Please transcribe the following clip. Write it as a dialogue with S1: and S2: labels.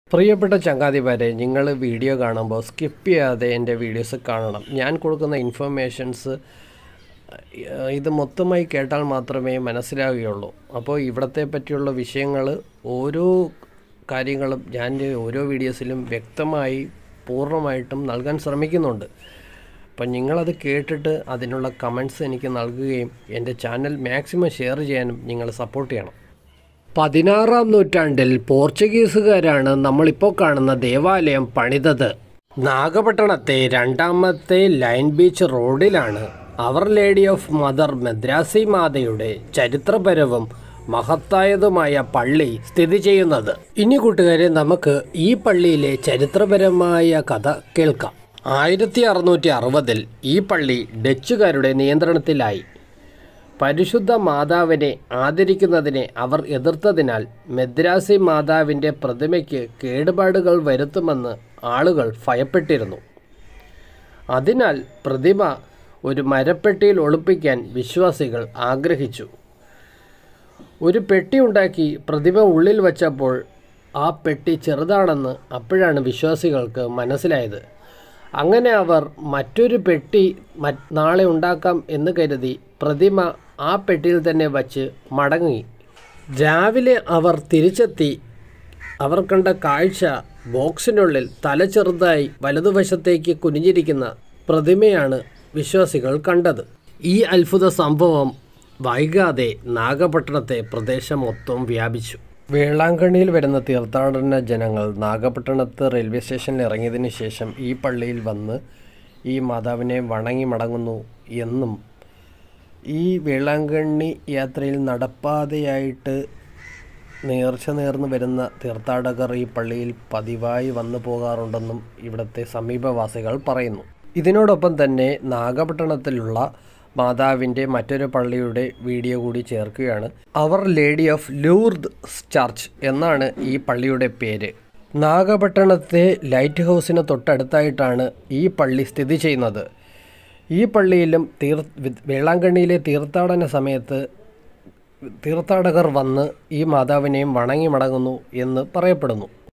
S1: പ്രിയപ്പെട്ട ചങ്ങാതിമാരെ നിങ്ങൾ വീഡിയോ കാണുമ്പോൾ സ്കിപ്പ് ചെയ്യാതെ എൻ്റെ വീഡിയോസ് കാണണം ഞാൻ കൊടുക്കുന്ന ഇൻഫർമേഷൻസ് ഇത് മൊത്തമായി കേട്ടാൽ മാത്രമേ മനസ്സിലാവുകയുള്ളൂ അപ്പോൾ ഇവിടത്തെ പറ്റിയുള്ള വിഷയങ്ങൾ ഓരോ കാര്യങ്ങളും ഞാൻ ഓരോ വീഡിയോസിലും വ്യക്തമായി പൂർണ്ണമായിട്ടും നൽകാൻ ശ്രമിക്കുന്നുണ്ട് അപ്പം നിങ്ങളത് കേട്ടിട്ട് അതിനുള്ള കമൻസ് എനിക്ക് നൽകുകയും എൻ്റെ ചാനൽ മാക്സിമം ഷെയർ ചെയ്യാനും നിങ്ങൾ സപ്പോർട്ട് ചെയ്യണം പതിനാറാം നൂറ്റാണ്ടിൽ പോർച്ചുഗീസുകാരാണ് നമ്മളിപ്പോൾ കാണുന്ന ദേവാലയം പണിതത് നാഗപട്ടണത്തെ രണ്ടാമത്തെ ലൈൻ ബീച്ച് റോഡിലാണ് അവർ ലേഡി ഓഫ് മദർ മദ്രാസി മാതയുടെ ചരിത്രപരവും മഹത്തായതുമായ പള്ളി സ്ഥിതി ചെയ്യുന്നത് ഇനി കൂട്ടുകാരെ നമുക്ക് ഈ പള്ളിയിലെ ചരിത്രപരമായ കഥ കേൾക്കാം ആയിരത്തി അറുന്നൂറ്റി അറുപതിൽ ഈ പള്ളി ഡച്ചുകാരുടെ നിയന്ത്രണത്തിലായി പരിശുദ്ധ മാതാവിനെ ആദരിക്കുന്നതിനെ അവർ എതിർത്തതിനാൽ മദ്രാസി മാതാവിൻ്റെ പ്രതിമയ്ക്ക് കേടുപാടുകൾ വരുത്തുമെന്ന് ആളുകൾ ഭയപ്പെട്ടിരുന്നു അതിനാൽ പ്രതിമ ഒരു മരപ്പെട്ടിയിൽ ഒളിപ്പിക്കാൻ വിശ്വാസികൾ ആഗ്രഹിച്ചു ഒരു പെട്ടി ഉണ്ടാക്കി പ്രതിമ ഉള്ളിൽ വച്ചപ്പോൾ ആ പെട്ടി ചെറുതാണെന്ന് അപ്പോഴാണ് വിശ്വാസികൾക്ക് മനസ്സിലായത് അങ്ങനെ അവർ മറ്റൊരു പെട്ടി മറ്റ് നാളെ ഉണ്ടാക്കാം എന്ന് കരുതി പ്രതിമ ആ പെട്ടിയിൽ തന്നെ വച്ച് മടങ്ങി രാവിലെ അവർ തിരിച്ചെത്തി അവർ കണ്ട കാഴ്ച ബോക്സിനുള്ളിൽ തല ചെറുതായി വലതുവശത്തേക്ക് കുനിഞ്ഞിരിക്കുന്ന പ്രതിമയാണ് വിശ്വാസികൾ കണ്ടത് ഈ അത്ഭുത സംഭവം വൈകാതെ നാഗപട്ടണത്തെ പ്രദേശം മൊത്തം വ്യാപിച്ചു വേളാങ്കണ്ണിയിൽ വരുന്ന തീർത്ഥാടന ജനങ്ങൾ നാഗപട്ടണത്ത് റെയിൽവേ സ്റ്റേഷനിൽ ഇറങ്ങിയതിന് ശേഷം ഈ പള്ളിയിൽ വന്ന് ഈ മാതാവിനെ വണങ്ങി മടങ്ങുന്നു എന്നും ഈ വേളാങ്കണ്ണി യാത്രയിൽ നടപ്പാതയായിട്ട് നേർച്ച നേർന്ന് വരുന്ന തീർത്ഥാടകർ ഈ പള്ളിയിൽ പതിവായി വന്നു പോകാറുണ്ടെന്നും ഇവിടുത്തെ സമീപവാസികൾ പറയുന്നു ഇതിനോടൊപ്പം തന്നെ നാഗപട്ടണത്തിലുള്ള മാതാവിൻ്റെ മറ്റൊരു പള്ളിയുടെ വീഡിയോ കൂടി ചേർക്കുകയാണ് our lady of Lourdes church എന്നാണ് ഈ പള്ളിയുടെ പേര് നാഗപട്ടണത്തെ ലൈറ്റ് ഹൗസിന് തൊട്ടടുത്തായിട്ടാണ് ഈ പള്ളി സ്ഥിതി ചെയ്യുന്നത് ഈ പള്ളിയിലും തീർ വേളാങ്കണ്ണിയിലെ തീർത്ഥാടന സമയത്ത് തീർത്ഥാടകർ വന്ന് ഈ മാതാവിനെയും വണങ്ങി മടങ്ങുന്നു എന്ന് പറയപ്പെടുന്നു